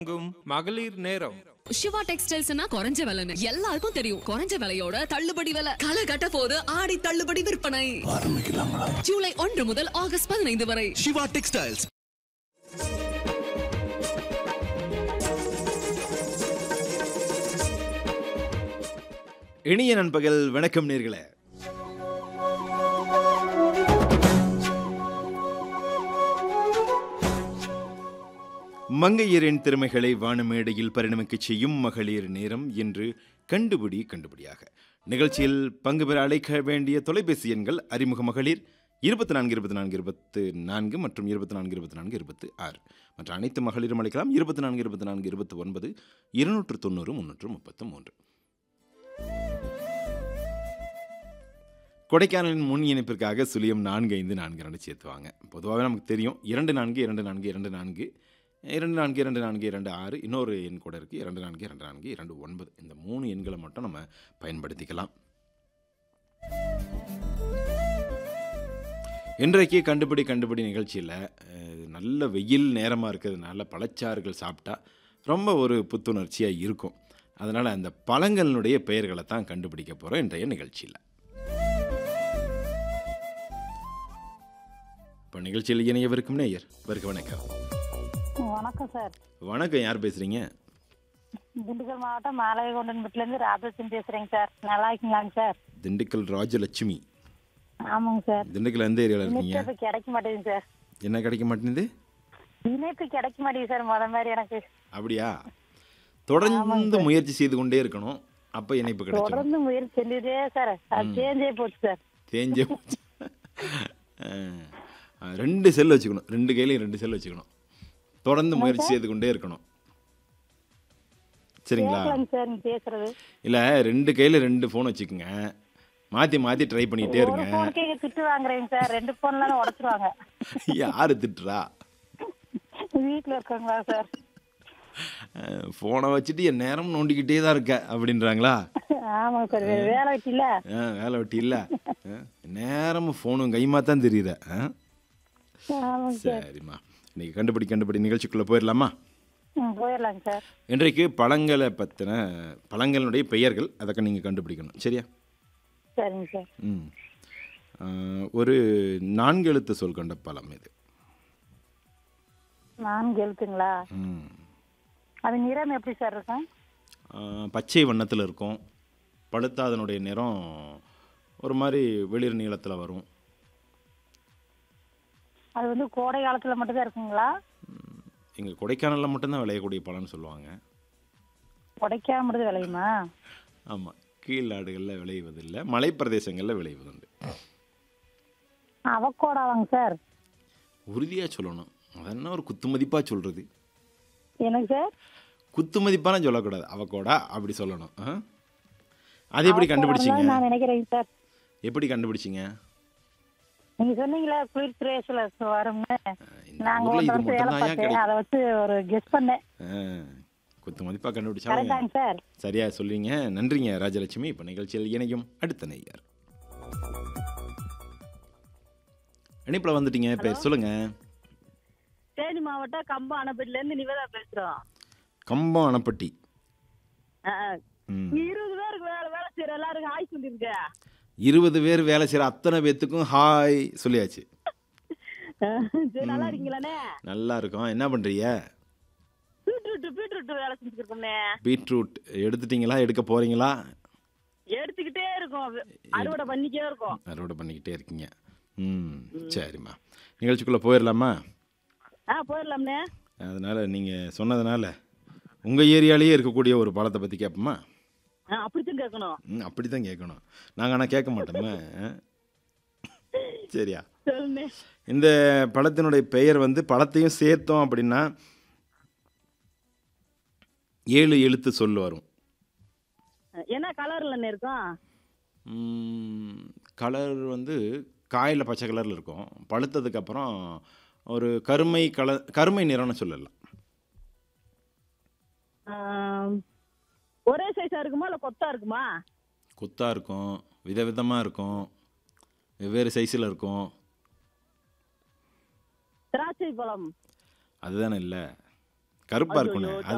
வழங்கும் மகளிர் நேரம் சிவா டெக்ஸ்டைல்ஸ்னா குறைஞ்ச விலைன்னு எல்லாருக்கும் தெரியும் குறைஞ்ச விலையோட தள்ளுபடி விலை களை கட்ட போது ஆடி தள்ளுபடி விற்பனை ஜூலை ஒன்று முதல் ஆகஸ்ட் பதினைந்து வரை சிவா டெக்ஸ்டைல்ஸ் இனிய நண்பகல் வணக்கம் நேர்களே மங்கையரின் திறமைகளை வானமேடையில் பரிணமிக்கச் செய்யும் மகளிர் நேரம் என்று கண்டுபிடி கண்டுபிடியாக நிகழ்ச்சியில் பங்கு பெற அழைக்க வேண்டிய தொலைபேசி எண்கள் அறிமுக மகளிர் இருபத்தி நான்கு இருபத்தி நான்கு இருபத்து நான்கு மற்றும் இருபத்தி நான்கு இருபத்தி நான்கு இருபத்து ஆறு மற்ற அனைத்து மகளிரும் அழைக்கலாம் இருபத்தி நான்கு இருபத்தி நான்கு இருபத்தி ஒன்பது இருநூற்று தொண்ணூறு முன்னூற்று முப்பத்து மூன்று கொடைக்கானலின் முன் இணைப்பிற்காக சுழியம் நான்கு ஐந்து நான்கு ரெண்டு சேர்த்துவாங்க பொதுவாகவே நமக்கு தெரியும் இரண்டு நான்கு இரண்டு நான்கு இரண்டு நான்கு இரண்டு நான்கு இரண்டு நான்கு இரண்டு ஆறு இன்னொரு எண் கூட இருக்குது இரண்டு நான்கு இரண்டு நான்கு இரண்டு ஒன்பது இந்த மூணு எண்களை மட்டும் நம்ம பயன்படுத்திக்கலாம் இன்றைக்கு கண்டுபிடி கண்டுபிடி நிகழ்ச்சியில் அஹ், நல்ல வெயில் நேரமாக இருக்கிறதுனால பழச்சாறுகள் சாப்பிட்டா ரொம்ப ஒரு புத்துணர்ச்சியாக இருக்கும் அதனால் அந்த பழங்களினுடைய பெயர்களை தான் கண்டுபிடிக்க போகிறோம் இன்றைய நிகழ்ச்சியில் இப்போ நிகழ்ச்சியில் இணையவிருக்கும் நேயர் வருக வணக்கம் வணக்கம் சார் வணக்கம் யார் பேசுகிறீங்க திண்டுக்கல் மாவட்டம் மாலவிகொண்டன் வீட்டிலேருந்து ராபர்ட்சன் பேசுகிறேங்க சார் நல்லா இருக்கீங்களாங்க சார் திண்டுக்கல் ராஜலட்சுமி ஆமாங்க சார் திண்டுக்கல் எந்த ஏரியாவில் இருக்கீங்க இணைப்பு கிடைக்க மாட்டேங்குது சார் என்ன கிடைக்க மாட்டேங்குது இணைப்பு கிடைக்க மாட்டேங்குது சார் முத மாதிரி எனக்கு அப்படியா தொடர்ந்து முயற்சி செய்து கொண்டே இருக்கணும் அப்போ இணைப்பு கிடைச்சிடும் தொடர்ந்து முயற்சி செஞ்சுட்டே சார் அது சேஞ்சே போச்சு சார் தேஞ்சே போச்சு அஹ், அஹ், ரெண்டு செல் வச்சுக்கணும் ரெண்டு கையிலையும் ரெண்டு செல் வச்சுக்கணும் தொடர்ந்து முயற்சி செய்து கொண்டே இருக்கணும் சரிங்களா கேட்கலாங்க சார் நீங்க பேசுறது இல்லை ரெண்டு கையில் ரெண்டு ஃபோன் வச்சுக்கோங்க மாற்றி மாற்றி ட்ரை பண்ணிகிட்டே ஒரு இருங்க போனுக்கே திட்டு வாங்குறேங்க சார் ரெண்டு போன்லாம் உடச்சிருவாங்க யார் திட்டுறா வீட்டில் இருக்காங்களா சார் ஃபோனை வச்சுட்டு என் நேரம் நோண்டிக்கிட்டே தான் இருக்க அப்படின்றாங்களா ஆமாங்க சார் வேற வேலை வச்சுல ஆ வேலை வெட்டி இல்லை நேரமும் ஃபோனும் கைமா தான் தெரியுத ஆ ஆமாங்க சார் சரிம்மா இன்னைக்கு கண்டுபிடி கண்டுபிடி நிகழ்ச்சிக்குள்ளே போயிடலாமா ம் போயிடலாங்க சார் இன்றைக்கு பழங்களை பற்றின பழங்களுடைய பெயர்கள் அதை நீங்கள் கண்டுபிடிக்கணும் சரியா சரிங்க சார் ம் ஆ, ஒரு நான்கு எழுத்து சொல் கொண்ட பழம் இது நான்கு எழுத்துங்களா ம் அது நிறம் எப்படி சார் இருக்கும் ஆ, பச்சை வண்ணத்தில் இருக்கும் பழுத்தா அதனுடைய நிறம் ஒரு மாதிரி வெளிர் நீளத்தில் வரும் அது வந்து கோடை காலத்துல மட்டும்தான் இருக்குங்களா இங்கே கொடைக்கானலில் மட்டும்தான் விளையக்கூடிய பழம்னு சொல்லுவாங்க கொடைக்காம மட்டும் விளையுமா ஆமாம் கீழ்நாடுகளில் விளைவதில்லை மலைப்பிரதேசங்களில் விளைவதுண்டு அவக்கோடாவாங்க சார் உறுதியாக சொல்லணும் அது என்ன ஒரு குத்துமதிப்பாக சொல்கிறது எனக்கு சார் குத்துமதிப்பான சொல்லக்கூடாது அவக்கோடா அப்படி சொல்லணும் ஆ? அது எப்படி கண்டுபிடிச்சிங்க நான் நினைக்கிறேங்க சார் எப்படி கண்டுபிடிச்சிங்க நீங்க சொன்னீங்களா குளிர் பிரேசில் வரும்னு இந்த நாங்க ஊரில் ஒரு இது வருஷம் வேலை மட்டும்தான் ஏன் பார்த்தேன் கிடைக்கும் அதை வச்சு ஒரு கெஸ் பண்ணேன் ஆ, குத்துமதிப்பாக கண்டுபிடிச்சாலும் கரெக்டாங்க சார் சரியா சொல்றீங்க நன்றிங்க ராஜலட்சுமி இப்போ நிகழ்ச்சியில் இணையும் அடுத்த நெய்யார் இணைப்பில் வந்துட்டீங்க பேர் சொல்லுங்க தேனி மாவட்டம் கம்பம் அணைப்பட்டில இருந்து நிவேதா பேசுறோம் கம்பம் அணப்பட்டி ம் இருபது பேருக்கு வேலை வேலை செய்யற எல்லாருக்கும் ஆய் சொல்லிருக்க இருபது பேர் வேலை செய்கிற அத்தனை பேத்துக்கும் ஹாய் சொல்லியாச்சு சரி நல்லா இருக்கீங்களாண்ணே நல்லா இருக்கும் என்ன பண்ணுறீங்க பீட்ரூட் பீட்ரூட் வேலை செஞ்சுருக்கோம்ண்ணே பீட்ரூட் எடுத்துட்டீங்களா எடுக்க போகிறீங்களா எடுத்துக்கிட்டே இருக்கோம் அறுவடை பண்ணிக்கே இருக்கோம் அறுவடை பண்ணிக்கிட்டே இருக்கீங்க ம் சரிம்மா நிகழ்ச்சிக்குள்ளே போயிடலாமா ஆ போயிடலாம்ண்ணே அதனால் நீங்கள் சொன்னதுனால உங்கள் ஏரியாலேயே இருக்கக்கூடிய ஒரு பழத்தை பற்றி கேட்போமா ஆ அப்படித்தான் கேட்கணும் ம் அப்படி தான் கேட்கணும் நாங்கள் ஆனால் கேட்க மாட்டோமே ஆ? சரியா சொல்லுண்ணே இந்த பழத்தினுடைய பெயர் வந்து பழத்தையும் சேர்த்தோம் அப்படின்னா ஏழு எழுத்து சொல் வரும் என்ன கலர்ல இருக்கும் கலர் வந்து காயில் பச்சை கலரில் இருக்கும் பழுத்ததுக்கப்புறம் ஒரு கருமை கலர் கருமை நிறம்னு சொல்லலாம் ஆம், ஒரே சைஸா இருக்குமா இல்ல கொத்தா இருக்குமா கொத்தாக இருக்கும் விதவிதமாக இருக்கும் வெவ்வேறு சைஸில் இருக்கும் திராட்சை பழம் அதுதானே இல்லை கருப்பாக இருக்குண்ணே அது